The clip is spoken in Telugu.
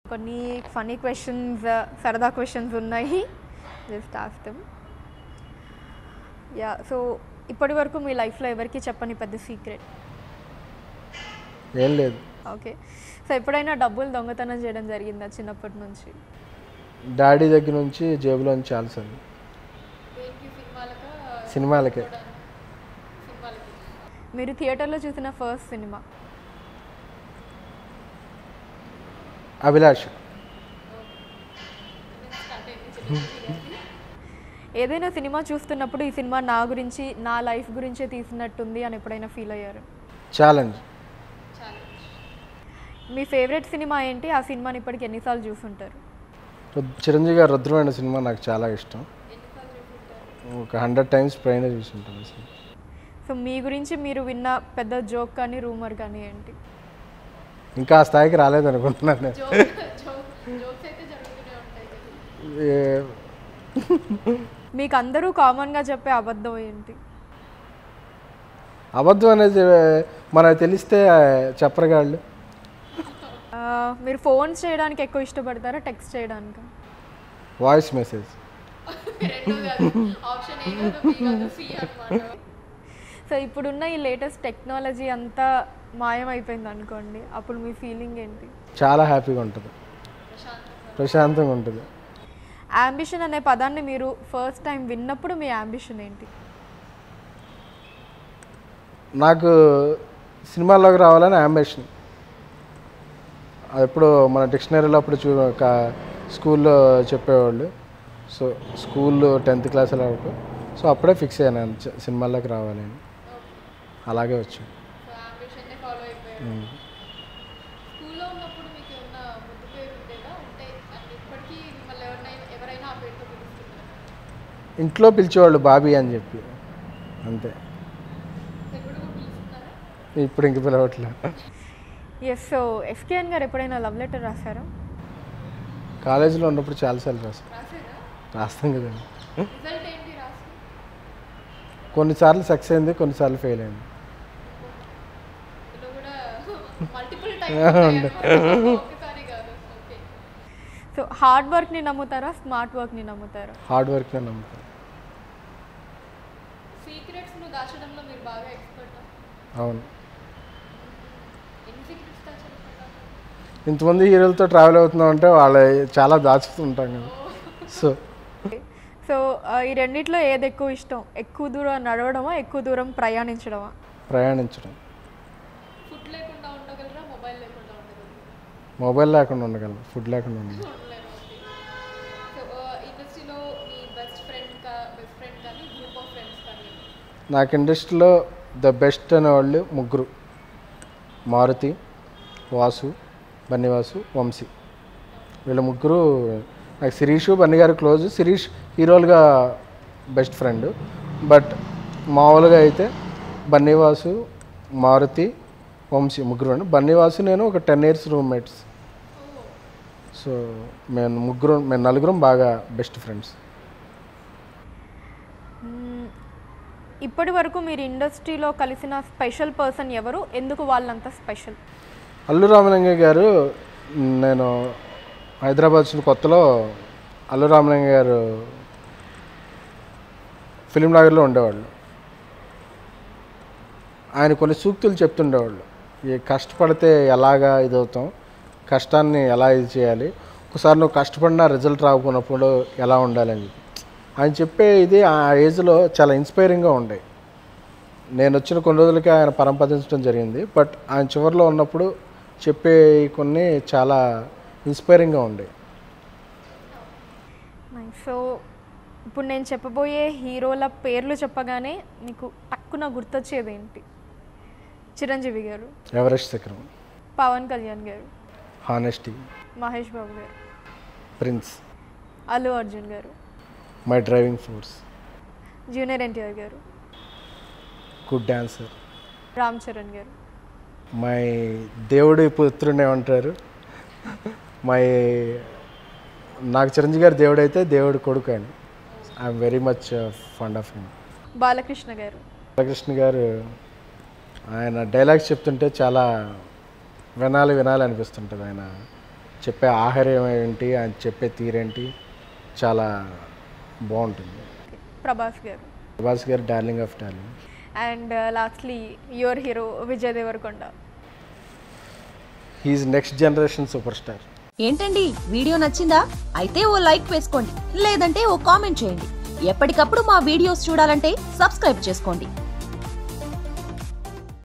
కొన్ని ఫనీ క్వశ్చన్స్ సరదా క్వశ్చన్స్ ఉన్నాయి జస్ట్ ఆస్తం యా సో ఇప్పటి వరకు మీ లైఫ్లో ఎవరికి చెప్పని పెద్ద సీక్రెట్ ఏం లేదు ఓకే సో ఎప్పుడైనా డబ్బులు దొంగతనం చేయడం జరిగిందా చిన్నప్పటి నుంచి డాడీ దగ్గర నుంచి జేబులోంచి చాలాసార్లు సినిమాలకే మీరు థియేటర్లో చూసిన ఫస్ట్ సినిమా అభిలాష్ ఏదైనా సినిమా చూస్తున్నప్పుడు ఈ సినిమా నా గురించి నా లైఫ్ గురించే తీసినట్టుంది అని ఎప్పుడైనా ఫీల్ అయ్యారు ఛాలెంజ్ మీ ఫేవరెట్ సినిమా ఏంటి ఆ సినిమాని ఇప్పటికి ఎన్నిసార్లు చూసుంటారు చిరంజీవి గారు రుద్రమైన సినిమా నాకు చాలా ఇష్టం ఒక హండ్రెడ్ టైమ్స్ పైన చూసుంటాను అసలు సో మీ గురించి మీరు విన్న పెద్ద జోక్ కానీ రూమర్ కానీ ఏంటి ఇంకా ఆ స్థాయికి రాలేదనుకుంటున్నాను నేను. ఏ- మీకు అందరూ కామన్గా చెప్పే అబద్ధం ఏంటి అబద్ధం అనేది మనకు తెలిస్తే చెప్పరగాళ్ళు ఆ, మీరు ఫోన్ చేయడానికి ఎక్కువ ఇష్టపడతారా టెక్స్ట్ చేయడానికి వాయిస్ మెసేజ్ సో ఇప్పుడున్న ఈ లేటెస్ట్ టెక్నాలజీ అంతా మాయమైపోయింది అనుకోండి అప్పుడు మీ ఫీలింగ్ ఏంటి చాలా హ్యాపీగా ఉంటుంది ప్రశాంతంగా ఉంటుంది అంబిషన్ అనే పదాన్ని మీరు ఫస్ట్ టైం విన్నప్పుడు మీ అంబిషన్ ఏంటి నాకు సినిమాల్లోకి రావాలని అంబిషన్ అది ఎప్పుడు మన డిక్షనరీలో అప్పుడు చూ ఒక స్కూల్లో చెప్పేవాళ్ళు సో స్కూల్లో టెన్త్ క్లాస్ అలా అప్పుడు సో అప్పుడే ఫిక్స్ అయ్యాను నేను చ- సినిమాల్లోకి రావాలని అలాగే వచ్చాను ఉమ్. స్కూల్లో ఉన్నప్పుడు మీకు ఏమన్నా ముద్దు పేరు ఉండేదా ఉంటే అంటే ఇప్పటికీ మిమ్మల్ని ఎవరినైనా ఎవరైనా ఆ పేరుతో పిలుస్తున్నారు ఇంట్లో పిలిచేవాళ్ళు బాబీ అని చెప్పి అంతే ఎప్పుడు కూడా పిలుస్తున్నారా ఇప్పుడు ఇంక పిలవట్లే ఎస్ సో ఎస్కేఎన్ గారు ఎప్పుడైనా లవ్ లెటర్ రాశారా కాలేజీలో ఉన్నప్పుడు చాలాసార్లు రాస్తాం రాసారా రాస్తాం కదండి రిజల్ట్ ఏంటి రాసి కొన్నిసార్లు సక్సెస్ అయింది కొన్నిసార్లు ఫెయిల్ అయింది ఇందులో కూడా మల్టిపుల్ టైమ్స్ ఒకసారి కాదు ఓకే సో హార్డ్ వర్క్ని నమ్ముతారా స్మార్ట్ వర్క్ని నమ్ముతారా హార్డ్ వర్క్నే నమ్ముతాను సీక్రెట్స్ ను దాచడంలో మీరు బాగా ఎక్స్పర్ట్ అవును ఎన్ని సీక్రెట్స్ దాచాలనుకుంటారు ఇంతమంది హీరోలతో ట్రావెల్ అవుతున్నాం అంటే వాళ్ళ చాలా దాచుతుంటాం కదా సో సో ఆ, ఈ రెండిట్లో ఏది ఎక్కువ ఇష్టం ఎక్కువ దూరం నడవడమా ఎక్కువ దూరం ప్రయాణించడమా ప్రయాణించడం ఫుడ్ లేకుండా ఉండగలరా మొబైల్ లేకుండా ఉండగలరా మొబైల్ లేకుండా ఉండగలం ఫుడ్ లేకుండా ఉండగలం ఉండలేరు ఓకే సో ఇండస్ట్రీలో మీ బెస్ట్ ఫ్రెండ్ కా బెస్ట్ ఫ్రెండ్ కానీ గ్రూప్ ఆఫ్ ఫ్రెండ్స్ కానీ నాకు ఇండస్ట్రీలో ద బెస్ట్ అనేవాళ్ళు ముగ్గురు మారుతి వాసు బన్నివాసు వంశీ వీళ్ళ ముగ్గురు నాకు శిరీష్ బన్నీ గారు క్లోజ్ శిరీష్ హీరోలుగా బెస్ట్ ఫ్రెండ్ బట్ మామూలుగా అయితే బన్నీవాసు మారుతి వంశీ ముగ్గురు అండి బన్నీవాసు నేను ఒక టెన్ ఇయర్స్ రూమ్మేట్స్ సో మేము ముగ్గురు మేము నలుగురం బాగా బెస్ట్ ఫ్రెండ్స్ మ్మ్. ఇప్పటి వరకు మీరు ఇండస్ట్రీలో కలిసిన స్పెషల్ పర్సన్ ఎవరు ఎందుకు వాళ్ళంత స్పెషల్ అల్లు రామలింగ గారు నేను హైదరాబాద్ వచ్చిన కొత్తలో అల్లు రామలింగ గారు ఫిలిం నగర్లో ఉండేవాళ్ళు ఆయన కొన్ని సూక్తులు చెప్తుండేవాళ్ళు ఈ కష్టపడితే ఎలాగా ఇదవుతాం కష్టాన్ని ఎలా ఇది చేయాలి ఒకసారి నువ్వు కష్టపడినా రిజల్ట్ రాకపోయినప్పుడు ఎలా ఉండాలని చెప్పి ఆయన చెప్పే ఇది ఆ ఏజ్లో చాలా ఇన్స్పైరింగ్గా ఉండే నేను వచ్చిన కొన్ని రోజులకి ఆయన పరంపదించడం జరిగింది బట్ ఆయన చివరిలో ఉన్నప్పుడు చెప్పే కొన్ని చాలా ఇన్స్పైరింగ్గా ఉండే సో ఇప్పుడు నేను చెప్పబోయే హీరోల పేర్లు చెప్పగానే మీకు టక్కున గుర్తొచ్చేది ఏంటి చిరంజీవి గారు ఎవరెస్ట్ శిఖరం పవన్ కళ్యాణ్ గారు హానెస్టీ మహేష్ బాబు గారు ప్రిన్స్ అల్లు అర్జున్ గారు my driving force junior NTR గారు గుడ్ డాన్సర్ రామ్ చరణ్ గారు మై దేవుడి పుత్రుని ఏమంటారు మై నాకు చిరంజీవి గారు దేవుడు అయితే దేవుడి కొడుకు అని I'm very much fond of him Balakrishna గారు బాలకృష్ణ గారు ఆయన డైలాగ్స్ చెప్తుంటే చాలా వినాలి వినాలి అనిపిస్తుంటుంది ఆయన చెప్పే ఆహారం ఏంటి ఆయన చెప్పే తీరేంటి చాలా బాగుంటుంది ప్రభాస్ గారు ప్రభాస్ గారు darling of darling and lastly your hero Vijay Devarakonda he's next generation super star ఏంటండి వీడియో నచ్చిందా అయితే ఓ లైక్ వేసుకోండి లేదంటే ఓ కామెంట్ చేయండి ఎప్పటికప్పుడు మా వీడియోస్ చూడాలంటే సబ్స్క్రైబ్ చేసుకోండి